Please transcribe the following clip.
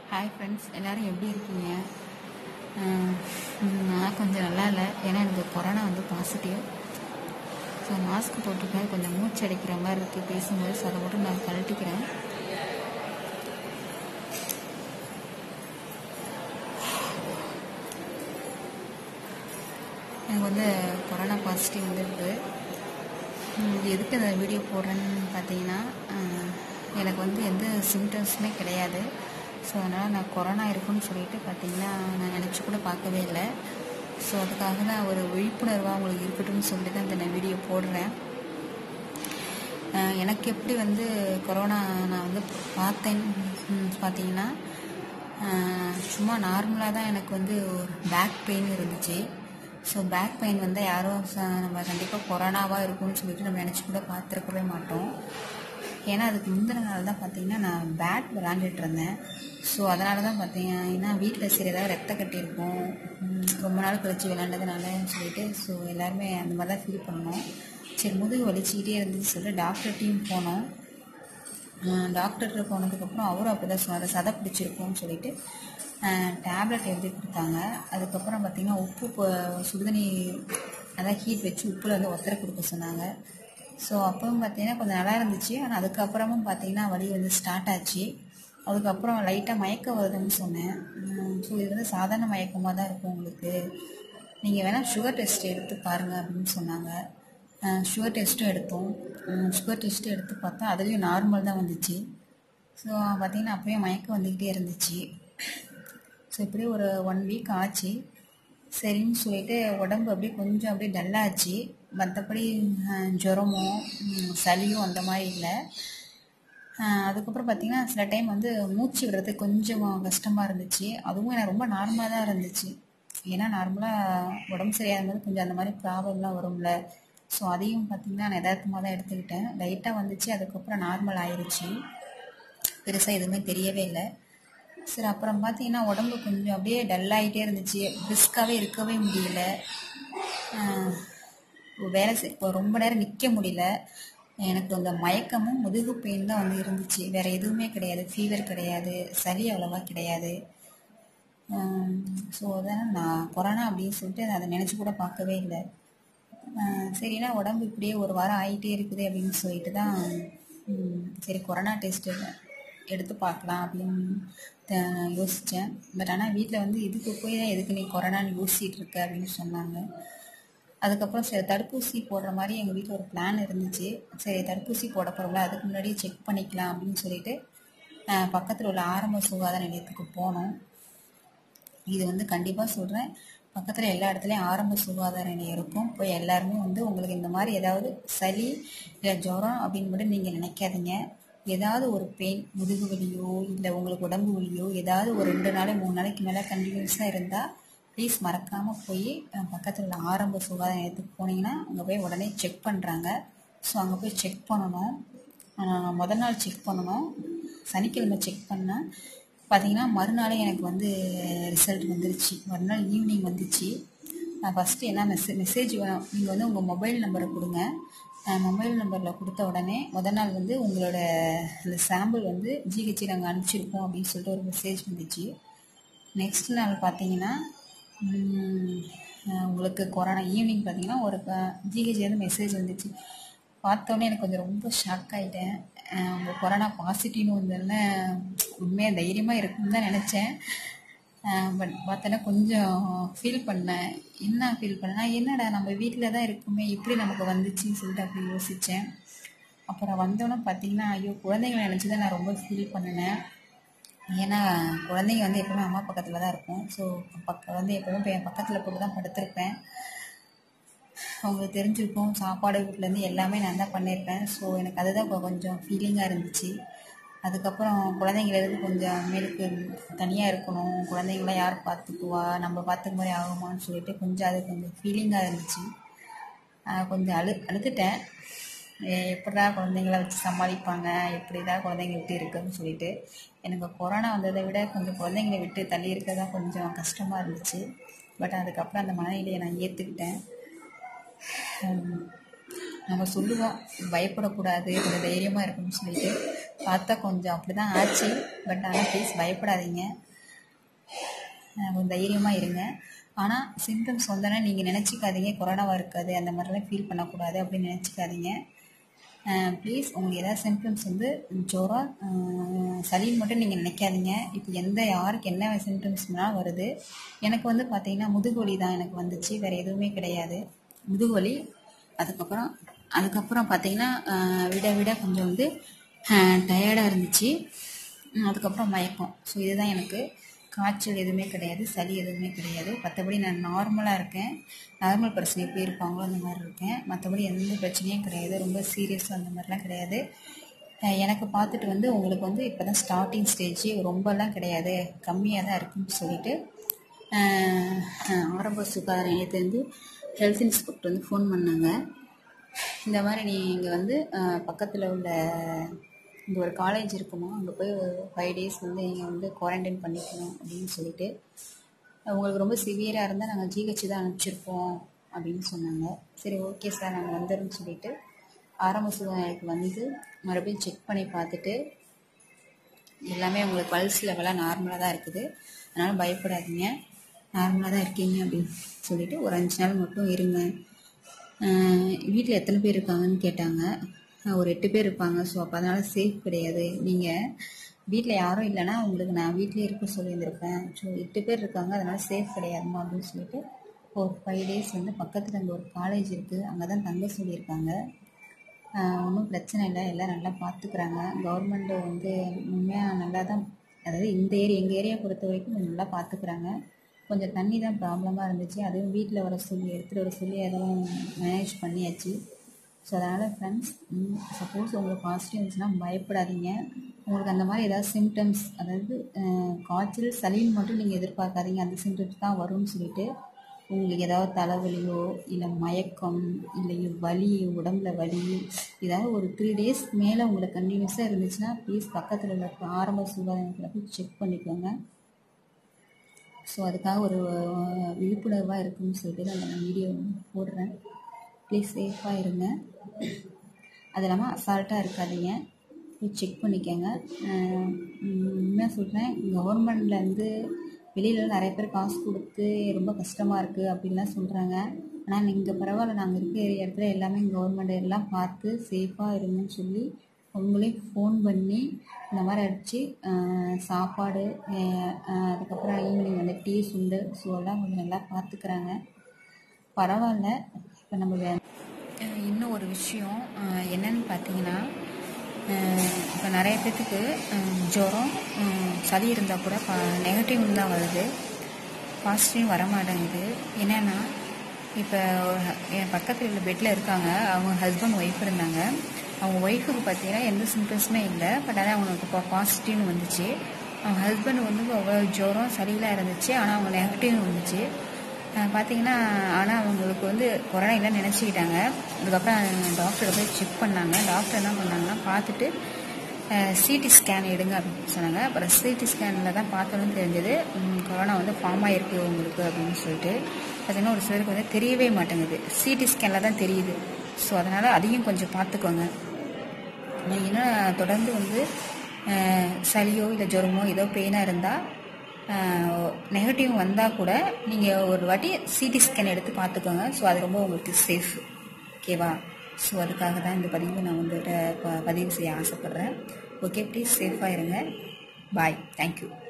hi friends எல்லோரும் எப்படி இருக்கீங்க அஹ் நான் கொஞ்சம் நல்லா இல்லை ஏன்னா எனக்கு கொரோனா வந்து பாசிட்டிவ் ஸோ மாஸ்க் போட்டிருக்கேன் கொஞ்சம் மூச்சு அடைக்கிற மாதிரி இருக்குது பேசும்போது ஸோ அதை மட்டும் நான் கழட்டிக்கிறேன் எனக்கு வந்து கொரோனா பாசிட்டிவ் வந்துருக்கு ம், எதுக்கு இந்த வீடியோ போடுறேன்னு பார்த்தீங்கன்னா அஹ், எனக்கு வந்து எந்த சிம்டம்ஸுமே கிடையாது ஸோ அதனால் நான் கொரோனா இருக்குன்னு சொல்லிட்டு பார்த்தீங்கன்னா நான் நினச்சி கூட பார்க்கவே இல்லை ஸோ அதுக்காக தான் ஒரு விழிப்புணர்வாக உங்களுக்கு இருக்கட்டும்னு சொல்லிட்டு தான் இந்த நான் வீடியோ போடுறேன் அஹ், எனக்கு எப்படி வந்து கொரோனா நான் வந்து பார்த்தேன் ம், பார்த்தீங்கன்னா அஹ், சும்மா நார்மலாக தான் எனக்கு வந்து ஒரு பேக் பெயின் இருந்துச்சு ஸோ பேக் பெயின் வந்து யாரும் ச- நம்ம கண்டிப்பாக கொரோனாவாக இருக்கும்னு சொல்லிட்டு நம்ம நினச்சி கூட பார்த்துருக்கவே மாட்டோம் ஏன்னா அதுக்கு முந்தின நாள் தான் பார்த்தீங்கன்னா நான் பேட் விளாண்டுட்டு இருந்தேன் ஸோ அதனால தான் பார்த்தீங்கன்னா வீட்டில் சரி ஏதாவது ரத்த கட்டி இருக்கும் ம், ரொம்ப நாள் கழிச்சு விளாண்டதுனால சொல்லிட்டு ஸோ எல்லாருமே அந்த மாதிரி தான் ஃபீல் பண்ணோம் சரி முதுகு வலிச்சுக்கிட்டே இருந்துச்சு சொல்லிட்டு டாக்டர்கிட்டையும் போனோம் டாக்டர்கிட்ட போனதுக்கப்புறம் அவரும் அப்படி தான் சொன்னார் சதை பிடிச்சிருக்கும்னு சொல்லிட்டு டேப்லெட் எழுதி கொடுத்தாங்க அதுக்கப்புறம் பார்த்திங்கன்னா உப்பு ப- சுடுதண்ணி அதான் ஹீட் வச்சு உப்பில் வந்து ஒத்தரை கொடுக்க சொன்னாங்க ஸோ அப்பவும் பார்த்தீங்கன்னா கொஞ்சம் நல்லா இருந்துச்சு ஆனால் அதுக்கப்புறமும் பார்த்தீங்கன்னா வலி வந்து ஸ்டார்ட் ஆச்சு அதுக்கப்புறம் லைட்டாக மயக்கம் வருதுன்னு சொன்னேன் ஸோ இது வந்து சாதாரண மயக்கமாக தான் இருக்கும் உங்களுக்கு நீங்கள் வேணால் சுகர் டெஸ்ட் எடுத்து பாருங்கள் அப்படின்னு சொன்னாங்க சுகர் டெஸ்ட்டும் எடுத்தோம் சுகர் டெஸ்ட்டும் எடுத்து பார்த்தா அதுலேயும் நார்மல் தான் வந்துச்சு ஸோ பார்த்தீங்கன்னா அப்போயே மயக்கம் வந்துக்கிட்டே இருந்துச்சு ஸோ இப்படியே ஒரு ஒன் வீக் ஆச்சு சரின்னு சொல்லிட்டு உடம்பு அப்படியே கொஞ்சம் அப்படியே டல்லாச்சு மற்றபடி ஜுரமோ ம், சளியோ அந்த மாதிரி இல்லை அதுக்கப்புறம் பார்த்தீங்கன்னா சில டைம் வந்து மூச்சு விடுறது கொஞ்சம் கஷ்டமாக இருந்துச்சு அதுவும் எனக்கு ரொம்ப நார்மலாக தான் இருந்துச்சு ஏன்னா நார்மலாக உடம்பு சரியாகும் போது கொஞ்சம் அந்த மாதிரி ப்ராப்ளம்லாம் வரும்ல ஸோ அதையும் பார்த்தீங்கன்னா நான் யதார்த்தமாக தான் எடுத்துக்கிட்டேன் லைட்டாக வந்துச்சு அதுக்கப்புறம் நார்மல் ஆயிருச்சு பெருசாக எதுவுமே தெரியவே இல்லை சரி அப்புறம் பார்த்தீங்கன்னா உடம்பு கொஞ்சம் அப்படியே டல்லாகிட்டே இருந்துச்சு பிரிஸ்காகவே இருக்கவே முடியல ஆஹ் வேலை செய் இப்போ ரொம்ப நேரம் நிற்க முடியல எனக்கு அந்த மயக்கமும் முதுகு பெயின் தான் வந்து இருந்துச்சு வேற எதுவுமே கிடையாது ஃபீவர் கிடையாது சளி அவ்வளோவா கிடையாது ஸோ அதான் நான் கொரோனா அப்படின்னு சொல்லிட்டு அதை நினச்சி கூட பார்க்கவே இல்லை ஆஹ் சரினா உடம்பு இப்படியே ஒரு வாரம் ஆகிட்டே இருக்குது அப்படின்னு சொல்லிட்டு தான் ம், சரி கொரோனா டெஸ்ட் எடுத்து பார்க்கலாம் அப்படின்னு த- யோசித்தேன் பட் ஆனால் வீட்டில் வந்து இதுக்கு போய் தான் எதுக்கு நீ கொரோனான்னு யோசிச்சுட்டு இருக்க அப்படின்னு சொன்னாங்க அதுக்கப்புறம் சரி தடுப்பூசி போடுற மாதிரி எங்கள் வீட்டில் ஒரு பிளான் இருந்துச்சு சரி தடுப்பூசி போட போகிறோம்ல அதுக்கு முன்னாடி செக் பண்ணிக்கலாம் அப்படின்னு சொல்லிட்டு பக்கத்தில் உள்ள ஆரம்ப சுகாதார நிலையத்துக்கு போனோம் இது வந்து கண்டிப்பாக சொல்கிறேன் பக்கத்தில் எல்லா இடத்துலையும் ஆரம்ப சுகாதார நிலையம் இருக்கும் போய் எல்லாருமே வந்து உங்களுக்கு இந்த மாதிரி ஏதாவது சளி இல்லை ஜுரம் அப்படின்னு மட்டும் நீங்கள் நினைக்காதீங்க ஏதாவது ஒரு பெயின் முதுகு வலியோ இல்லை உங்களுக்கு உடம்பு வலியோ ஏதாவது ஒரு ரெண்டு நாள் மூணு நாளைக்கு மேலே கண்டினியூஸாக இருந்தால் ப்ளீஸ் மறக்காமல் போய் அஹ், பக்கத்தில் உள்ள ஆரம்ப சுகாதார நிலையத்துக்கு போனீங்கன்னா அங்கே போய் உடனே செக் பண்ணுறாங்க ஸோ அங்கே போய் செக் பண்ணணும் ஆஹ், முத நாள் செக் பண்ணணும் சனிக்கிழமை செக் பண்ணேன் பார்த்தீங்கன்னா மறுநாளே எனக்கு வந்து ரிசல்ட் வந்துருச்சு மறுநாள் ஈவினிங் வந்துச்சு நான் ஃபஸ்ட்டு என்ன மெசே மெசேஜ் வேணும் நீங்கள் வந்து உங்கள் மொபைல் நம்பரை கொடுங்க மொபைல் நம்பரில் கொடுத்த உடனே முத நாள் வந்து உங்களோட அந்த சாம்பிள் வந்து ஜிஹெச்சி நாங்கள் அனுப்பிச்சிருக்கோம் அப்படின்னு சொல்லிட்டு ஒரு மெசேஜ் வந்துச்சு நெக்ஸ்ட் நாள் பார்த்தீங்கன்னா உம், அஹ் உங்களுக்கு கொரோனா ஈவினிங் பார்த்தீங்கன்னா ஒரு ஜிஹெச்லேருந்து மெசேஜ் வந்துச்சு பார்த்தோன்னே எனக்கு கொஞ்சம் ரொம்ப ஷாக் ஆகிட்டேன் உங்க கொரோனா பாசிட்டிவ்னு வந்தோடனே உண்மையாக தைரியமாக இருக்குன்னு தான் நினச்சேன் பட் பார்த்தோன்னா கொஞ்சம் ஃபீல் பண்ணேன் என்ன ஃபீல் பண்ணேன்னா என்னடா நம்ம வீட்டில் தான் இருக்குமே இப்படி நமக்கு வந்துச்சுன்னு சொல்லிட்டு அப்படி யோசித்தேன் அப்புறம் வந்தோன்னே பார்த்தீங்கன்னா ஐயோ குழந்தைங்களை நினச்சி தான் நான் ரொம்ப ஃபீல் பண்ணினேன் ஏன்னா குழந்தைங்க வந்து எப்பவுமே அம்மா பக்கத்தில் தான் இருக்கும் ஸோ பக்க வந்து எப்பவுமே என் பக்கத்தில் போட்டு தான் படுத்திருப்பேன் அவங்களுக்கு தெரிஞ்சிருக்கும் சாப்பாடு வீட்டிலேருந்து எல்லாமே நான் தான் பண்ணியிருப்பேன் ஸோ எனக்கு அதுதான் இப்போ கொஞ்சம் ஃபீலிங்காக இருந்துச்சு அதுக்கப்புறம் குழந்தைங்களுக்கு கொஞ்சம் மேலுக்கு தனியாக இருக்கணும் குழந்தைங்களாம் யார் பார்த்துக்குவா நம்ம பார்த்துக்க மாதிரி ஆகுமான்னு சொல்லிட்டு கொஞ்சம் அது கொஞ்சம் ஃபீலிங்காக இருந்துச்சு ஆஹ் கொஞ்சம் அழு அழுதுட்டேன் எ- எப்படிடா குழந்தைங்கள வச்சு சமாளிப்பாங்க எப்படிதான் குழந்தைங்க விட்டு இருக்குன்னு சொல்லிட்டு எனக்கு கொரோனா வந்ததை விட கொஞ்சம் குழந்தைங்களை விட்டு தள்ளி இருக்க தான் கொஞ்சம் கஷ்டமாக இருந்துச்சு பட் அதுக்கப்புறம் அந்த மனநிலையை நான் ஏற்றுக்கிட்டேன் ஹம், நம்ம சொல்லுவோம் பயப்படக்கூடாது கொஞ்சம் தைரியமாக இருக்கணும்னு சொல்லிட்டு பார்த்தா கொஞ்சம் அப்படி தான் ஆச்சு பட் ஆனால் ப்ளீஸ் பயப்படாதீங்க அஹ் கொஞ்சம் தைரியமாக இருங்க ஆனால் சிம்டம்ஸ் வந்தோன்னா நீங்கள் நினச்சிக்காதீங்க கொரோனாவாக இருக்காது அந்த மாதிரிலாம் ஃபீல் பண்ணக்கூடாது அப்படின்னு நினச்சிக்காதீங்க ப்ளீஸ் உங்களுக்கு ஏதாவது சிம்டம்ஸ் வந்து ஜுரம் அஹ் சளின்னு மட்டும் நீங்கள் நினைக்காதீங்க இப்போ எந்த யாருக்கு என்ன சிம்டம்ஸ்னால் வருது எனக்கு வந்து பார்த்தீங்கன்னா முதுகுவலி தான் எனக்கு வந்துச்சு வேறு எதுவுமே கிடையாது முதுகுவலி அதுக்கப்புறம் அதுக்கப்புறம் பார்த்தீங்கன்னா அஹ் விட விட கொஞ்சம் வந்து டயர்டாக இருந்துச்சு உம் அதுக்கப்புறம் மயக்கம் ஸோ இதுதான் எனக்கு காய்ச்சல் எதுவுமே கிடையாது சளி எதுவுமே கிடையாது மற்றபடி நான் நார்மலாக இருக்கேன் நார்மல் பர்சன் எப்படி இருப்பாங்களோ அந்த மாதிரி இருக்கேன் மற்றபடி எந்த பிரச்சனையும் கிடையாது ரொம்ப சீரியஸாக அந்த மாதிரிலாம் கிடையாது அஹ் எனக்கு பார்த்துட்டு வந்து உங்களுக்கு வந்து இப்போ தான் ஸ்டார்டிங் ஸ்டேஜ் ரொம்பலாம் கிடையாது கம்மியாக தான் இருக்குன்னு சொல்லிட்டு அஹ் அஹ் ஆரம்ப சுகாதார நிலையத்துலேருந்து ஹெல்த் இன்ஸ்பெக்டர் வந்து ஃபோன் பண்ணாங்க இந்த மாதிரி நீங்கள் வந்து பக்கத்தில் உள்ள இங்கே ஒரு காலேஜ் இருக்குமா அங்கே போய் ஒரு ஃபைவ் டேஸ் வந்து நீங்கள் வந்து குவாரண்டைன் பண்ணிக்கணும் அப்படின்னு சொல்லிட்டு உங்களுக்கு ரொம்ப சிவியராக இருந்தால் நாங்கள் ஜிஹெச் தான் அனுப்பிச்சிருப்போம் அப்படின்னு சொன்னாங்க சரி ஓகே சார் நாங்கள் வந்துடுன்னு சொல்லிட்டு ஆரம்ப சுகாதாரத்துக்கு வந்து மறுபடியும் செக் பண்ணி பார்த்துட்டு எல்லாமே உங்களுக்கு பல்ஸ் லெவலாக நார்மலாக தான் இருக்குது அதனால் பயப்படாதீங்க நார்மலாக தான் இருக்கீங்க அப்படின்னு சொல்லிட்டு ஒரு அஞ்சு நாள் மட்டும் இருங்க வீட்டில் எத்தனை பேர் இருக்காங்கன்னு கேட்டாங்க அஹ் ஒரு எட்டு பேர் இருப்பாங்க ஸோ அப்போ அதனால் சேஃப் கிடையாது நீங்கள் வீட்டில் யாரும் இல்லைன்னா உங்களுக்கு நான் வீட்டிலே இருக்க சொல்லியிருந்திருப்பேன் ஸோ எட்டு பேர் இருக்காங்க அதனால் சேஃப் கிடையாதுமா அப்படின்னு சொல்லிட்டு ஒரு ஃபைவ் டேஸ் வந்து பக்கத்தில் அங்கே ஒரு காலேஜ் இருக்குது அங்கே தான் தங்க சொல்லியிருக்காங்க ஒன்றும் பிரச்சனை இல்லை எல்லாம் நல்லா பார்த்துக்குறாங்க கவர்மெண்ட்டு வந்து உண்மையாக நல்லா தான் அதாவது இந்த ஏரியா எங்கள் ஏரியா பொறுத்த வரைக்கும் கொஞ்சம் நல்லா பார்த்துக்குறாங்க கொஞ்சம் தண்ணி தான் ப்ராப்ளமாக இருந்துச்சு அதுவும் வீட்டில் வர சொல்லி எடுத்துகிட்டு வர சொல்லி அதெல்லாம் மேனேஜ் பண்ணியாச்சு ஸோ அதனால் ஃப்ரெண்ட்ஸ் சப்போஸ் உங்களுக்கு பாசிட்டிவ் இருந்துச்சுன்னா பயப்படாதீங்க உங்களுக்கு அந்த மாதிரி ஏதாவது சிம்டம்ஸ் அதாவது அஹ், காய்ச்சல் சளின்னு மட்டும் நீங்கள் எதிர்பார்க்காதீங்க அந்த சிம்டம்ஸ் தான் வரும்னு சொல்லிட்டு உங்களுக்கு ஏதாவது தலைவலியோ இல்லை மயக்கம் இல்லை வலி உடம்புல வலி ஏதாவது ஒரு த்ரீ டேஸ் மேலே உங்களுக்கு கண்டினியூஸாக இருந்துச்சுன்னா ப்ளீஸ் பக்கத்தில் உள்ள ஆரம்ப சுகாதாரத்தில் போய் செக் பண்ணிக்கோங்க ஸோ அதுக்காக ஒரு அஹ், விழிப்புணர்வாக இருக்குன்னு சொல்லிட்டு நான் இந்த வீடியோ போடுறேன் ப்ளீஸ் சேஃபாக இருங்க அது இல்லாமல் அசால்ட்டாக இருக்காதீங்க போய் செக் பண்ணிக்கோங்க அஹ், உம், உண்மையாக சொல்கிறேன் கவர்மெண்ட்லேருந்து வெளியில நிறைய பேர் காசு கொடுத்து ரொம்ப கஷ்டமாக இருக்குது அப்படின்லாம் சொல்கிறாங்க ஆனால் நீங்கள் பரவாயில்ல நாங்கள் இருக்கிற இடத்துல எல்லாமே கவர்மெண்ட் எல்லாம் பார்த்து சேஃபாக இருங்கன்னு சொல்லி அவங்களே ஃபோன் பண்ணி இந்த மாதிரி அடித்து சாப்பாடு அஹ், அஹ், அதுக்கப்புறம் ஈவினிங் வந்து டீ சுண்டு ஸோ எல்லாம் கொஞ்சம் நல்லா பார்த்துக்கிறாங்க பரவாயில்ல இப்போ நம்ம வே- அஹ் இன்னும் ஒரு விஷயம் அஹ் என்னன்னு பார்த்தீங்கன்னா இப்போ நிறைய பேர்த்துக்கு அஹ் ஜுரம் அஹ் சளி இருந்தால் கூட பா நெகட்டிவ் தான் வருது பாசிட்டிவ் வர மாட்டேங்குது என்னென்னா இப்போ என் பக்கத்தில் உள்ள பெட்டில் இருக்காங்க அவங்க ஹஸ்பண்ட் ஒய்ஃப் இருந்தாங்க அவங்க ஒய்ஃபுக்கு பார்த்தீங்கன்னா எந்த சிம்டம்ஸுமே இல்லை பட் ஆனால் அவங்களுக்கு இப்போ பாசிட்டிவ்னு வந்துச்சு அவங்க ஹஸ்பண்ட் வந்து அவ்வளோ ஜுரம் சளியெலாம் இருந்துச்சு ஆனால் அவங்க நெகட்டிவ்னு வந்துச்சு அஹ் பார்த்தீங்கன்னா ஆனால் அவங்களுக்கு வந்து கொரோனா இல்லைன்னு நினச்சிக்கிட்டாங்க அதுக்கப்புறம் டாக்டரை போய் செக் பண்ணாங்க டாக்டர் என்ன பண்ணாங்கன்னா பார்த்துட்டு சிடி ஸ்கேன் எடுங்க அப்படின்னு சொன்னாங்க அப்புறம் சிடி ஸ்கேனில் தான் பார்த்தோன்னு தெரிஞ்சது ம், கொரோனா வந்து ஃபார்ம் ஆகிருக்கு உங்களுக்கு அப்படின்னு சொல்லிட்டு பார்த்தீங்கன்னா ஒரு சிலருக்கு வந்து தெரியவே மாட்டேங்குது சிடி ஸ்கேனில் தான் தெரியுது ஸோ அதனால் அதையும் கொஞ்சம் பார்த்துக்கோங்க ஏன்னா தொடர்ந்து வந்து அஹ், சளியோ இல்லை ஜுரமோ ஏதோ பெயினாக இருந்தால் நெகட்டிவ் வந்தால் கூட நீங்கள் ஒரு வாட்டி சிடி ஸ்கேன் எடுத்து பார்த்துக்கோங்க ஸோ அது ரொம்ப உங்களுக்கு சேஃப் ஓகேவா ஸோ அதுக்காக தான் இந்த பதிவு நான் வந்துட்டு ப- பதிவு செய்ய ஆசைப்பட்றேன் ஓகே ப்ளீஸ் சேஃபாக இருங்க பாய் தேங்க்யூ